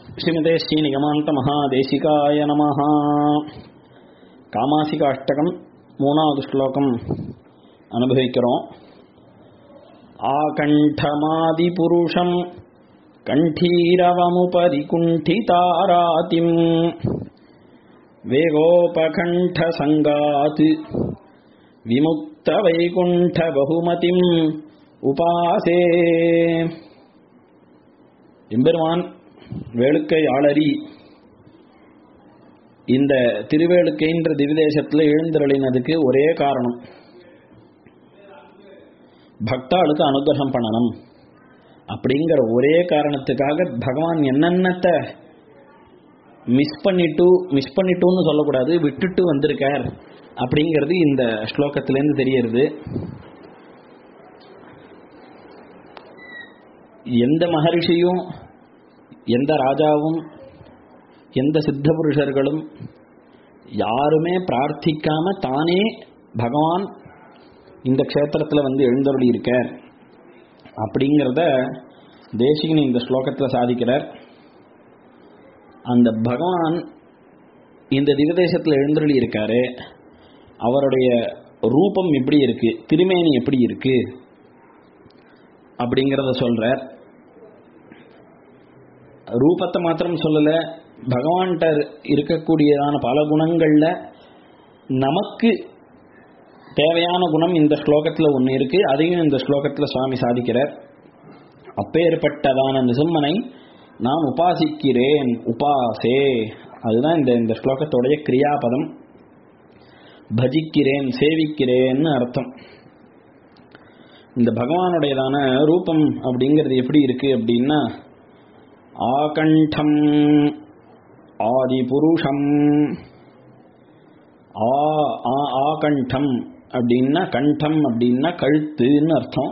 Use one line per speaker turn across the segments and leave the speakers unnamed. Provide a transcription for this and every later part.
ஸ்ரீமதே ஸ்ரீநிகமாந்த மகாதேசிகாய நம காமாசிக அஷ்டகம் மூணாவது ஸ்லோகம் அனுபவிக்கிறோம் ஆகண்டமாதிபுருஷம் கண்டீரவமுபரி குண்டிதாராதிம் வேகோபகண்டசங்காத் விமுக்த வைகுண்ட பகுமதிம் உபாசே எம்பெருமான் வேளுக்கை ஆளறி இந்த திருவேளுக்கைன்ற திவிதேசத்தில் எழுந்தருளினதுக்கு ஒரே காரணம் பக்தாளுக்கு அனுகிரகம் பண்ணணும் அப்படிங்கிற ஒரே காரணத்துக்காக பகவான் என்னென்னத்தை மிஸ் பண்ணிட்டு மிஸ் பண்ணிட்டோன்னு சொல்லக்கூடாது விட்டுட்டு வந்திருக்கார் அப்படிங்கிறது இந்த ஸ்லோகத்திலேருந்து தெரியறது எந்த மகரிஷியும் எந்த ராஜாவும் எந்த சித்த புருஷர்களும் யாருமே பிரார்த்திக்காம தானே பகவான் இந்த க்ஷேத்திரத்தில் வந்து எழுந்தருளி இருக்கார் அப்படிங்கிறத தேசிகன் இந்த ஸ்லோகத்தில் சாதிக்கிறார் அந்த பகவான் இந்த திவதேசத்தில் எழுந்தருளி இருக்காரு அவருடைய ரூபம் எப்படி இருக்கு திருமேனி எப்படி இருக்கு அப்படிங்கிறத சொல்றார் ரூபத்தை மாத்திரம் சொல்லல பகவான்கிட்ட இருக்கக்கூடியதான பல குணங்கள்ல நமக்கு தேவையான குணம் இந்த ஸ்லோகத்தில் ஒன்று இருக்கு அதையும் இந்த ஸ்லோகத்தில் சுவாமி சாதிக்கிறார் அப்பேற்பட்டதான நிசும்மனை நான் உபாசிக்கிறேன் உபாசே அதுதான் இந்த இந்த ஸ்லோகத்தோடைய கிரியாபதம் பஜிக்கிறேன் சேவிக்கிறேன்னு அர்த்தம் இந்த பகவானுடையதான ரூபம் அப்படிங்கிறது எப்படி இருக்கு அப்படின்னா ஆகண்டம் ஆதிபுருஷம் ஆ ஆகண்டம் அப்படின்னா கண்டம் அப்படின்னா கழுத்துன்னு அர்த்தம்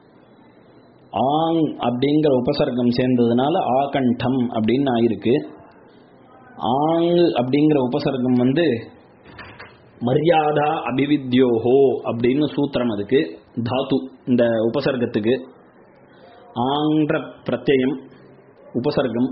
ஆங் அப்படிங்கிற உபசர்க்கம் சேர்ந்ததுனால ஆகண்டம் அப்படின்னு ஆயிருக்கு ஆங் அப்படிங்கிற உபசர்க்கம் வந்து மரியாதா அபிவித்யோஹோ அப்படின்னு சூத்திரம் அதுக்கு தாத்து இந்த உபசர்க்கத்துக்கு ஆங்கிற பிரத்யம் உபசர்க்கம்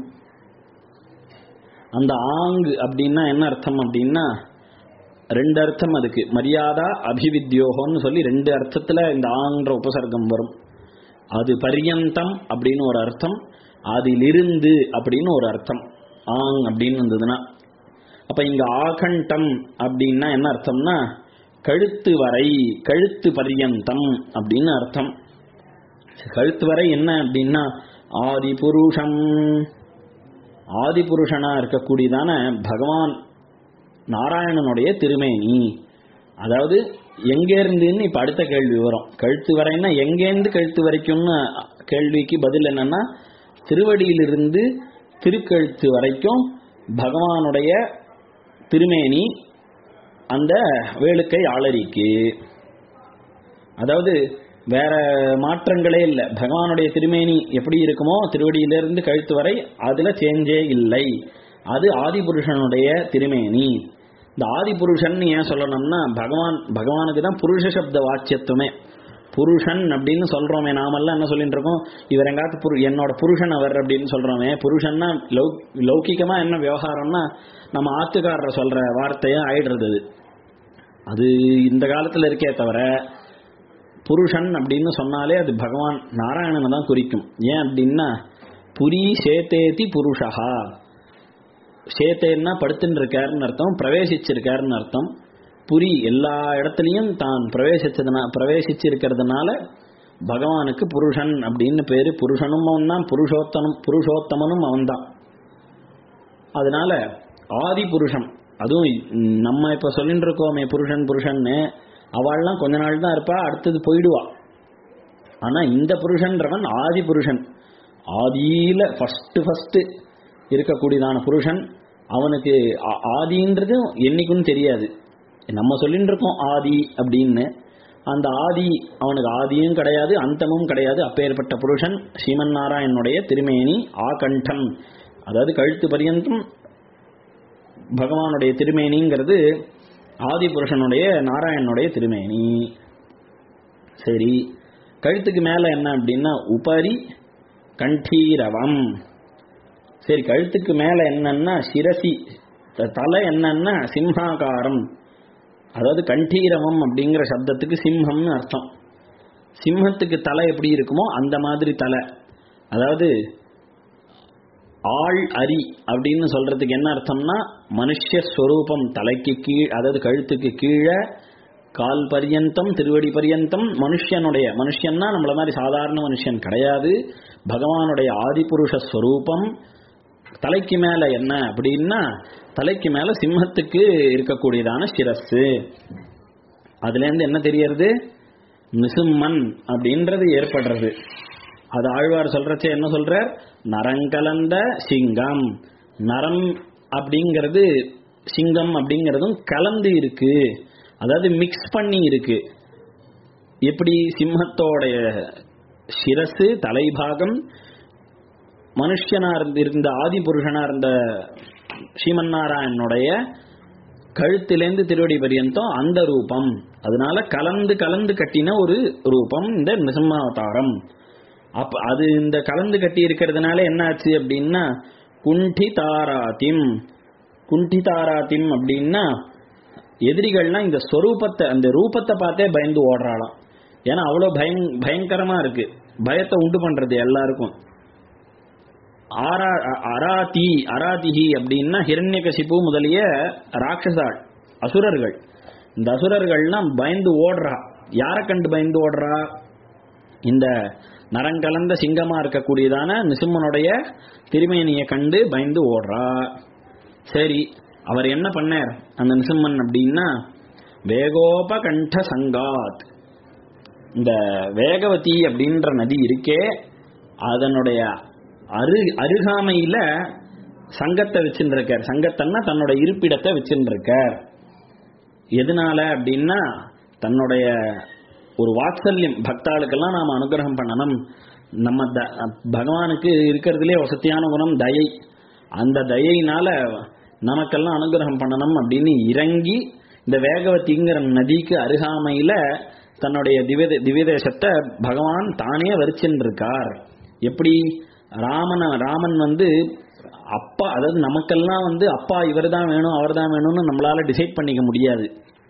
அந்த ஆங் அப்படின்னா என்ன அர்த்தம் அப்படின்னா ரெண்டு அர்த்தம் அதுக்கு மரியாதா அபிவித்யோகம்னு சொல்லி ரெண்டு அர்த்தத்தில் இந்த ஆங்கிற உபசர்க்கம் வரும் அது பரியந்தம் அப்படின்னு ஒரு அர்த்தம் அதிலிருந்து அப்படின்னு ஒரு அர்த்தம் ஆங் அப்படின்னு வந்ததுன்னா அப்ப இங்க ஆகண்டம் அப்படின்னா என்ன அர்த்தம்னா கழுத்து வரை கழுத்து பரியந்தம் அப்படின்னு அர்த்தம் கழுத்து வரை என்ன அப்படின்னா ஆதி புருஷம் ஆதி புருஷனா இருக்கக்கூடியதான பகவான் நாராயணனுடைய திருமேனி அதாவது எங்கேருந்துன்னு இப்ப அடுத்த கேள்வி வரும் கழுத்து வரைன்னா எங்கேருந்து கழுத்து வரைக்கும்னு கேள்விக்கு பதில் என்னன்னா திருவடியிலிருந்து திருக்கழுத்து வரைக்கும் பகவானுடைய திருமேனி அந்த வேளுக்கை ஆளரிக்கு அதாவது வேற மாற்றங்களே இல்லை பகவானுடைய திருமேனி எப்படி இருக்குமோ திருவடியிலிருந்து கழுத்து வரை அதுல சேஞ்சே இல்லை அது ஆதிபுருஷனுடைய திருமேனி இந்த ஆதிபுருஷன் ஏன் சொல்லணும்னா பகவான் பகவானுக்கு தான் புருஷ சப்த வாச்சியத்துவமே புருஷன் அப்படின்னு சொல்றோமே நாமெல்லாம் என்ன சொல்லிட்டு இருக்கோம் இவர் எங்காத்து புரு என்னோட புருஷன் அவர் அப்படின்னு சொல்றோமே புருஷன்னா லௌ லௌகிகமா என்ன விவகாரம்னா நம்ம ஆத்துக்காரரை சொல்ற வார்த்தையா ஆயிடுறது அது அது இந்த காலத்துல இருக்கே தவிர புருஷன் அப்படின்னு சொன்னாலே அது பகவான் நாராயணனை தான் குறிக்கும் ஏன் அப்படின்னா புரி சேத்தேதி புருஷா சேத்தேன்னா படுத்துன்னு இருக்காருன்னு அர்த்தம் பிரவேசிச்சிருக்காருன்னு அர்த்தம் புரி எல்லா இடத்துலையும் தான் பிரவேசிச்சதுனா பிரவேசிச்சு இருக்கிறதுனால பகவானுக்கு புருஷன் அப்படின்னு பேரு புருஷனும் அவன் தான் புருஷோத்தனும் புருஷோத்தமனும் அவன் தான் அதனால ஆதி புருஷன் அதுவும் நம்ம இப்ப சொல்லிட்டு இருக்கோமே புருஷன் புருஷன்னு அவள்லாம் கொஞ்ச நாள் தான் இருப்பா அடுத்தது போயிடுவா ஆனா இந்த புருஷன்றவன் ஆதி புருஷன் ஆதியில ஃபர்ஸ்ட் ஃபர்ஸ்ட் இருக்கக்கூடியதான புருஷன் அவனுக்கு ஆதின்றது என்னைக்குன்னு தெரியாது நம்ம சொல்லிட்டு இருக்கோம் ஆதி அப்படின்னு அந்த ஆதி அவனுக்கு ஆதியும் கிடையாது அந்தமும் கிடையாது அப்பேற்பட்ட புருஷன் ஸ்ரீமன் நாராயணனுடைய திருமேனி ஆகண்டம் அதாவது கழுத்து பரியந்தம் பகவானுடைய திருமேனிங்கிறது ஆதி புருஷனுடைய நாராயணனுடைய திருமேனி சரி கழுத்துக்கு மேல என்ன அப்படின்னா உபரி கண்டீரவம் சரி கழுத்துக்கு மேல என்னன்னா சிரசி த- தலை என்னன்னா சிம்ஹாகாரம் அதாவது கண்டீரவம் அப்படிங்கிற சப்தத்துக்கு சிம்ஹம்னு அர்த்தம் சிம்மத்துக்கு தலை எப்படி இருக்குமோ அந்த மாதிரி தலை அதாவது ஆள் அரி அப்படின்னு சொல்றதுக்கு என்ன அர்த்தம்னா மனுஷஸ்வரூபம் தலைக்கு கீழ் அதாவது கழுத்துக்கு கீழே கால் பரியந்தம் திருவடி பரியந்தம் மனுஷனுடைய மனுஷன்னா நம்மள மாதிரி சாதாரண மனுஷன் கிடையாது பகவானுடைய ஆதிபுருஷ ஸ்வரூபம் தலைக்கு மேல என்ன அப்படின்னா தலைக்கு மேல சிம்மத்துக்கு இருக்கக்கூடியதான சிரஸ்ஸு அதுல இருந்து என்ன தெரியறது நிசும்மன் அப்படின்றது ஏற்படுறது அது ஆழ்வார் சொல்றச்சே என்ன சொல்றார் நரங்கலந்த சிங்கம் நரம் அப்படிங்கிறது சிங்கம் அப்படிங்கிறதும் கலந்து இருக்கு அதாவது மிக்ஸ் பண்ணி இருக்கு எப்படி சிம்மத்தோடைய சிரசு தலைபாகம் மனுஷனா இருந்து இருந்த ஆதி புருஷனா இருந்த ஸ்ரீமன் நாராயணனுடைய கழுத்திலேந்து திருவடி பரியந்தம் அந்த ரூபம் அதனால கலந்து கலந்து கட்டின ஒரு ரூபம் இந்த நிசம்மாவதாரம் அப்ப அது இந்த கலந்து கட்டி இருக்கிறதுனால என்ன ஆச்சு அப்படின்னா குண்டி தாராத்திம் குண்டி தாராத்திம் அப்படின்னா எதிரிகள்லாம் இந்த ஸ்வரூபத்தை அந்த ரூபத்தை பார்த்தே பயந்து ஓடுறாளாம் ஏன்னா அவ்வளவு பயங் பயங்கரமா இருக்கு பயத்தை உண்டு பண்றது எல்லாருக்கும் ஆரா அ- அராதி அராதிஹி அப்படின்னா ஹிரண்யகசிபு முதலிய ராட்சசாள் அசுரர்கள் இந்த அசுரர்கள்லாம் பயந்து ஓடுறா யாரை கண்டு பயந்து ஓடுறா இந்த நரங்கலந்த சிங்கமா இருக்கக்கூடியதான நிசும்மனுடைய திருமேனியை கண்டு பயந்து ஓடுறா சரி அவர் என்ன பண்ணார் அந்த நிசும்மன் அப்படின்னா வேகோபகண்ட சங்காத் இந்த வேகவதி அப்படின்ற நதி இருக்கே அதனுடைய அரு அருகாமையில சங்கத்தை வச்சுருக்கார் சங்கத்தன்னா தன்னோட இருப்பிடத்தை வச்சுருக்கார் எதனால அப்படின்னா தன்னுடைய ஒரு வாத்சல்யம் பக்தாளுக்கெல்லாம் நாம அனுகிரகம் பண்ணணும் நம்ம த- பகவானுக்கு இருக்கிறதுலே வசதியான குணம் தயை அந்த தயையினால நமக்கெல்லாம் அனுகிரகம் பண்ணணும் அப்படின்னு இறங்கி இந்த வேகவதிங்கிற நதிக்கு அருகாமையில தன்னுடைய திவ்ய திவ்யதேசத்தை பகவான் தானே வரிச்சுருக்கார் எப்படி ராமன ராமன் வந்து அப்பா அதாவது நமக்கெல்லாம் வந்து அப்பா இவர் தான் வேணும் அவர் தான் வேணும்னு நம்மளால டிசைட் பண்ணிக்க முடியாது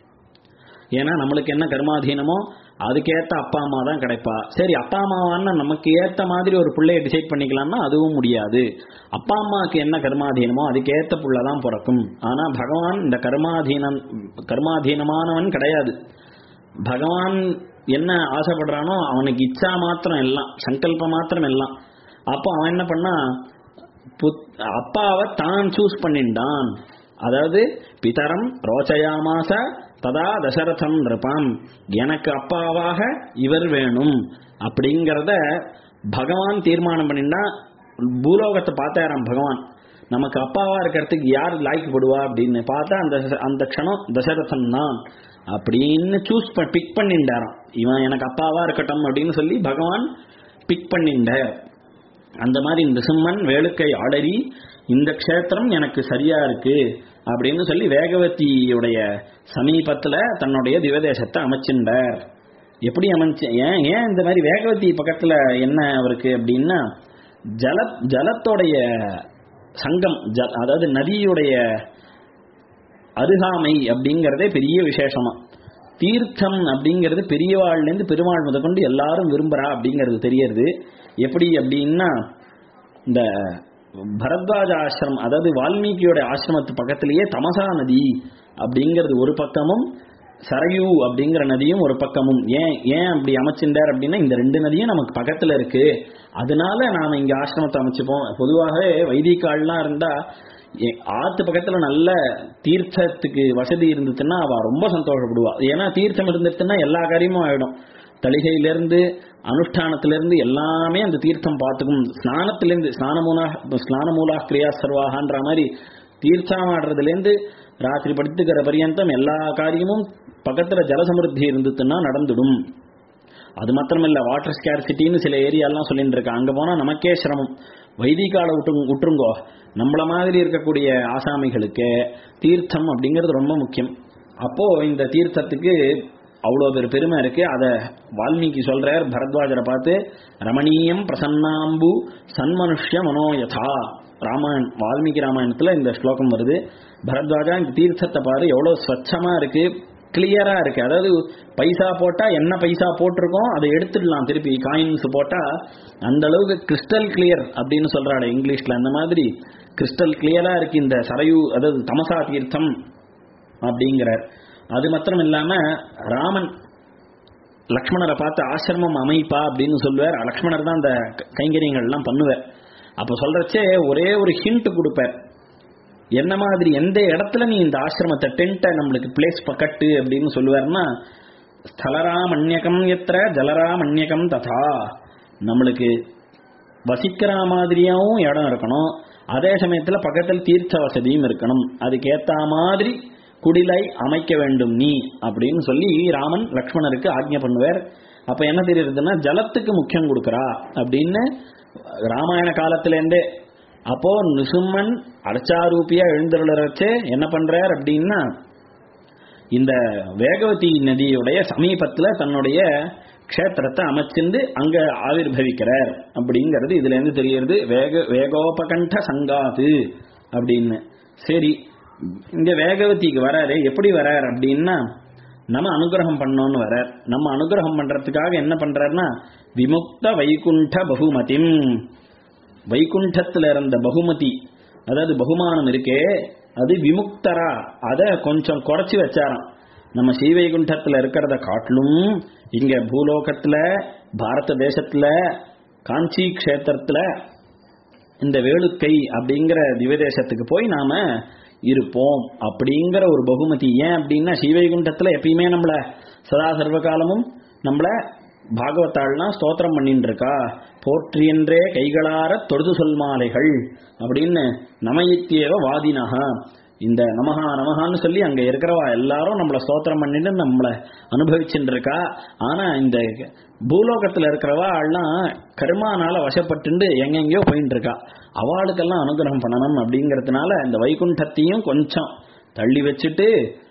ஏன்னா நம்மளுக்கு என்ன கர்மாதீனமோ அதுக்கேத்த அப்பா அம்மா தான் கிடைப்பா சரி அப்பா அம்மாவான்னு நமக்கு ஏத்த மாதிரி ஒரு பிள்ளைய டிசைட் பண்ணிக்கலாம்னா அதுவும் முடியாது அப்பா அம்மாவுக்கு என்ன கர்மாதீனமோ அதுக்கேத்த புள்ள தான் பிறக்கும் ஆனா பகவான் இந்த கர்மாதீனம் கர்மாதீனமானவன் கிடையாது பகவான் என்ன ஆசைப்படுறானோ அவனுக்கு இச்சா மாத்திரம் எல்லாம் சங்கல்பம் மாத்திரம் எல்லாம் அப்போ அவன் என்ன பண்ணா புத்- அப்பாவை தான் சூஸ் பண்ணிண்டான் அதாவது பிதரம் ரோச்சயாமாச ததா தசரதம் நிருப்பாம் எனக்கு அப்பாவாக இவர் வேணும் அப்படிங்கிறத பகவான் தீர்மானம் பண்ணிண்டா பூலோகத்தை பார்த்தாராம் பகவான் நமக்கு அப்பாவா இருக்கிறதுக்கு யார் லாய்க்கப்படுவா அப்படின்னு பார்த்தா அந்த அந்த க்ஷணம் தசரதன் தான் அப்படின்னு சூஸ் பிக் பண்ணிண்டாராம் இவன் எனக்கு அப்பாவா இருக்கட்டும் அப்படின்னு சொல்லி பகவான் பிக் பண்ணிண்டார் அந்த மாதிரி இந்த சிம்மன் வேலுக்கை ஆடரி இந்த க்ஷேத்திரம் எனக்கு சரியா இருக்கு அப்படின்னு சொல்லி வேகவதியுடைய சமீபத்துல தன்னுடைய திவதேசத்தை அமைச்சின்றார் எப்படி அமைச்சு ஏன் ஏன் இந்த மாதிரி வேகவதி பக்கத்துல என்ன அவருக்கு அப்படின்னா ஜல ஜலத்தோடைய சங்கம் ஜ- அதாவது நதியுடைய அருகாமை அப்படிங்கறதே பெரிய விசேஷமா தீர்த்தம் அப்படிங்கிறது பெரியவாள்லேருந்து பெருமாள் முதற்கொண்டு எல்லாரும் விரும்புறா அப்படிங்கிறது தெரியறது எப்படி அப்படின்னா இந்த பரத்வாஜ ஆசிரமம் அதாவது வால்மீகியோட ஆசிரமத்து பக்கத்திலேயே தமசா நதி அப்படிங்கிறது ஒரு பக்கமும் சரயு அப்படிங்கிற நதியும் ஒரு பக்கமும் ஏன் ஏன் அப்படி அமைச்சிருந்தார் அப்படின்னா இந்த ரெண்டு நதியும் நமக்கு பக்கத்துல இருக்கு அதனால நாம இங்க ஆசிரமத்தை அமைச்சுப்போம் பொதுவாகவே வைதிகால்லாம் இருந்தா எ- ஆத்து பக்கத்துல நல்ல தீர்த்தத்துக்கு வசதி இருந்துச்சுன்னா அவ ரொம்ப சந்தோஷப்படுவா ஏன்னா தீர்த்தம் இருந்துச்சுன்னா எல்லா காரியமும் ஆயிடும் தலிகையிலிருந்து அனுஷ்டானத்திலிருந்து எல்லாமே அந்த தீர்த்தம் பார்த்துக்கும் ஸ்நானத்திலிருந்து ஸ்நானமூலா ஸ்நானமூலா கிரியா சர்வாகன்ற மாதிரி தீர்த்தமாடுறதுலேருந்து ராத்திரி படுத்துக்கிற பரியந்தம் எல்லா காரியமும் பக்கத்துல ஜலசமிருத்தி இருந்துச்சுன்னா நடந்துடும் அது மாத்திரமில்ல வாட்டர் ஸ்கேர்சிட்டின்னு சில ஏரியாலாம் சொல்லிட்டு இருக்கா அங்க போனா நமக்கே சிரமம் வைதிகால விட்டு விட்டுருங்கோ நம்மள மாதிரி இருக்கக்கூடிய ஆசாமிகளுக்கு தீர்த்தம் அப்படிங்கிறது ரொம்ப முக்கியம் அப்போ இந்த தீர்த்தத்துக்கு அவ்வளோ பேர் பெருமை இருக்கு அத வால்மீகி சொல்றார் பரத்வாஜரை பார்த்து ரமணீயம் பிரசன்னாம்பு சன்மனுஷ்ய மனோயதா ராமாயண் வால்மீகி ராமாயணத்துல இந்த ஸ்லோகம் வருது பரத்வாஜா இந்த தீர்த்தத்தை பாரு எவ்வளவு ஸ்வச்சமா இருக்கு கிளியரா இருக்கு அதாவது பைசா போட்டா என்ன பைசா போட்டிருக்கோம் அதை எடுத்துடலாம் திருப்பி காயின்ஸ் போட்டா அந்த அளவுக்கு கிறிஸ்டல் கிளியர் அப்படின்னு சொல்றாரு இங்கிலீஷ்ல அந்த மாதிரி கிறிஸ்டல் கிளியரா இருக்கு இந்த சரையு அதாவது தமசா தீர்த்தம் அப்படிங்கிறார் அது மாத்திரம் இல்லாம ராமன் லக்ஷ்மணரை பார்த்து ஆசிரமம் அமைப்பா அப்படின்னு சொல்லுவார் லக்ஷ்மணர் தான் அந்த க- கைங்கரியங்கள்லாம் பண்ணுவார் அப்ப சொல்றச்சே ஒரே ஒரு ஹிண்ட் கொடுப்பார் என்ன மாதிரி எந்த இடத்துல நீ இந்த ஆசிரமத்தை டென்ட்டை நம்மளுக்கு பிளேஸ் கட்டு அப்படின்னு சொல்லுவார்னா ஸ்தலராமண்யகம் எத்திர ஜலராமண்யகம் ததா நம்மளுக்கு வசிக்கிற மாதிரியாவும் இடம் இருக்கணும் அதே சமயத்துல பக்கத்தில் தீர்த்த வசதியும் இருக்கணும் அதுக்கேத்த மாதிரி குடிலை அமைக்க வேண்டும் நீ அப்படின்னு சொல்லி ராமன் லக்ஷ்மணருக்கு ஆக்ஞை பண்ணுவார் அப்ப என்ன தெரியுதுன்னா ஜலத்துக்கு முக்கியம் கொடுக்கறா அப்படின்னு ராமாயண காலத்திலேருந்தே அப்போ நிசும்மன் அர்ச்சாரூபியா எழுந்தருளரச்சே என்ன பண்றார் அப்படின்னா இந்த வேகவதி நதியுடைய சமீபத்துல தன்னுடைய க்ஷேத்திரத்தை அமைச்சிருந்து அங்க ஆவிர்பவிக்கிறார் அப்படிங்கிறது இதுல இருந்து தெரியறது வேக வேகோபகண்ட சங்காது அப்படின்னு சரி இங்க வேகவதிக்கு வராரு எப்படி வரார் அப்படின்னா நம்ம அனுகிரகம் பண்ணோம்னு வரார் நம்ம அனுகிரகம் பண்றதுக்காக என்ன பண்றாருன்னா விமுக்த வைகுண்ட பகுமதிம் வைகுண்டத்துல இருந்த பகுமதி அதாவது பகுமானம் இருக்கே அது விமுக்தரா அத கொஞ்சம் குறைச்சு வச்சாராம் நம்ம ஸ்ரீவைகுண்டத்துல இருக்கிறத காட்டிலும் இங்க பூலோகத்துல பாரத தேசத்துல காஞ்சி க்ஷேத்திரத்துல இந்த வேளுக்கை அப்படிங்கிற திவ்யதேசத்துக்கு போய் நாம இருப்போம் அப்படிங்கிற ஒரு பகுமதி ஏன் அப்படின்னா ஸ்ரீவைகுண்டத்துல எப்பயுமே நம்மள சதா சர்வகாலமும் நம்மள பாகவத்தாள்லாம் ஸ்தோத்திரம் பண்ணிட்டு இருக்கா போற்றியன்றே கைகளார தொடுது சொல் மாலைகள் அப்படின்னு நமயித்தியவ வாதினஹா இந்த நமஹா நமஹான்னு சொல்லி அங்க இருக்கிறவா எல்லாரும் நம்மள ஸ்தோத்திரம் பண்ணிட்டு நம்மள அனுபவிச்சுட்டு இருக்கா ஆனா இந்த பூலோகத்துல இருக்கிறவா எல்லாம் கருமானால வசப்பட்டு எங்கெங்கயோ போயிட்டு இருக்கா அவளுக்கெல்லாம் அனுகிரகம் பண்ணணும் அப்படிங்கறதுனால இந்த வைகுண்டத்தையும் கொஞ்சம் தள்ளி வச்சுட்டு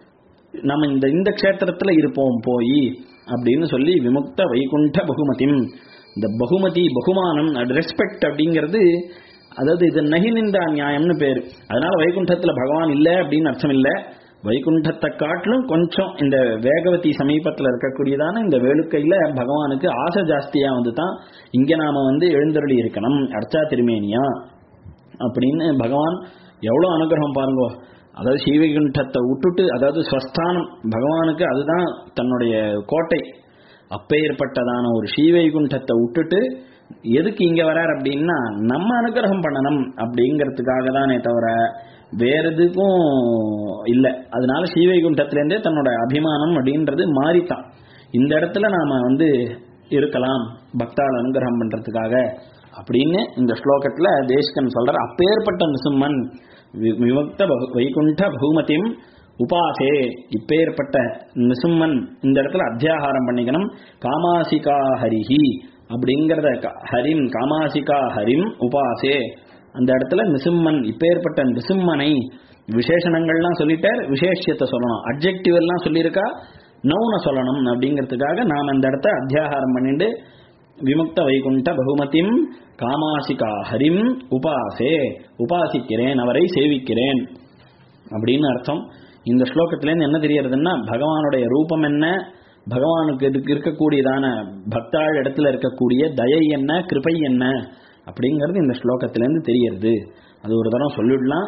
நம்ம இந்த இந்த க்ஷேத்திரத்துல இருப்போம் போய் அப்படின்னு சொல்லி விமுக்த வைகுண்ட பகுமதிம் இந்த பகுமதி பகுமானம் ரெஸ்பெக்ட் அப்படிங்கிறது அதாவது இது நகினிந்தா நியாயம்னு பேரு அதனால வைகுண்டத்துல பகவான் இல்லை அப்படின்னு அர்த்தம் இல்லை வைகுண்டத்தை காட்டிலும் கொஞ்சம் இந்த வேகவதி சமீபத்துல இருக்கக்கூடியதான இந்த வேலுக்கையில பகவானுக்கு ஆசை ஜாஸ்தியா வந்து தான் இங்க நாம வந்து எழுந்தருளி இருக்கணும் அர்ச்சா திருமேனியா அப்படின்னு பகவான் எவ்வளவு அனுகிரகம் பாருங்க அதாவது ஸ்ரீவைகுண்டத்தை விட்டுட்டு அதாவது ஸ்வஸ்தானம் பகவானுக்கு அதுதான் தன்னுடைய கோட்டை அப்பேற்பட்டதான ஒரு ஸ்ரீவைகுண்டத்தை விட்டுட்டு எதுக்கு இங்க வரார் அப்படின்னா நம்ம அனுகிரகம் பண்ணணும் அப்படிங்கிறதுக்காக தானே தவிர வேற எதுக்கும் இல்லை அதனால ஸ்ரீவைகுண்டத்திலேருந்தே தன்னோட அபிமானம் அப்படின்றது மாறித்தான் இந்த இடத்துல நாம வந்து இருக்கலாம் பக்தால் அனுகிரகம் பண்றதுக்காக அப்படின்னு இந்த ஸ்லோகத்துல தேசிகன் சொல்றார் அப்பேற்பட்ட நிசும்மன் வி- விமுக்த பகு- வைகுண்ட பகுமதியும் உபாசே இப்பேற்பட்ட நிசும்மன் இந்த இடத்துல அத்தியாகாரம் பண்ணிக்கணும் காமாசிகா ஹரிஹி அப்படிங்கிறத க- ஹரிம் காமாசிகா ஹரிம் உபாசே அந்த இடத்துல நிசும்மன் இப்பேற்பட்ட நிசும்மனை விசேஷணங்கள்லாம் சொல்லிட்டார் விசேஷத்தை சொல்லணும் அப்ஜெக்டிவ் எல்லாம் சொல்லியிருக்கா நவுன சொல்லணும் அப்படிங்கிறதுக்காக நாம் அந்த இடத்த அத்தியாகாரம் பண்ணிட்டு விமுக்த வைகுண்ட பகுமதிம் காமாசிகா ஹரிம் உபாசே உபாசிக்கிறேன் அவரை சேவிக்கிறேன் அப்படின்னு அர்த்தம் இந்த ஸ்லோகத்திலேருந்து என்ன தெரியறதுன்னா பகவானுடைய ரூபம் என்ன பகவானுக்கு இதுக்கு இருக்கக்கூடியதான பக்தாள் இடத்துல இருக்கக்கூடிய தயை என்ன கிருபை என்ன அப்படிங்கிறது இந்த ஸ்லோகத்திலேருந்து தெரியறது அது ஒரு தரம் சொல்லிடலாம்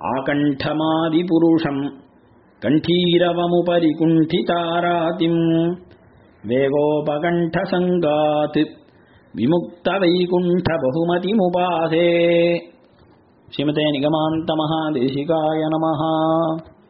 ஆகண்டமாதி புருஷம் கண்டீரவமுபரி குண்டிதாராதிம் வேகோபகண்ட சங்காத் விமுக்த வைகுண்ட பகுமதிமுபாசே ஸ்ரீமதே நிகமாந்த மகாதேசிகாய நமஹா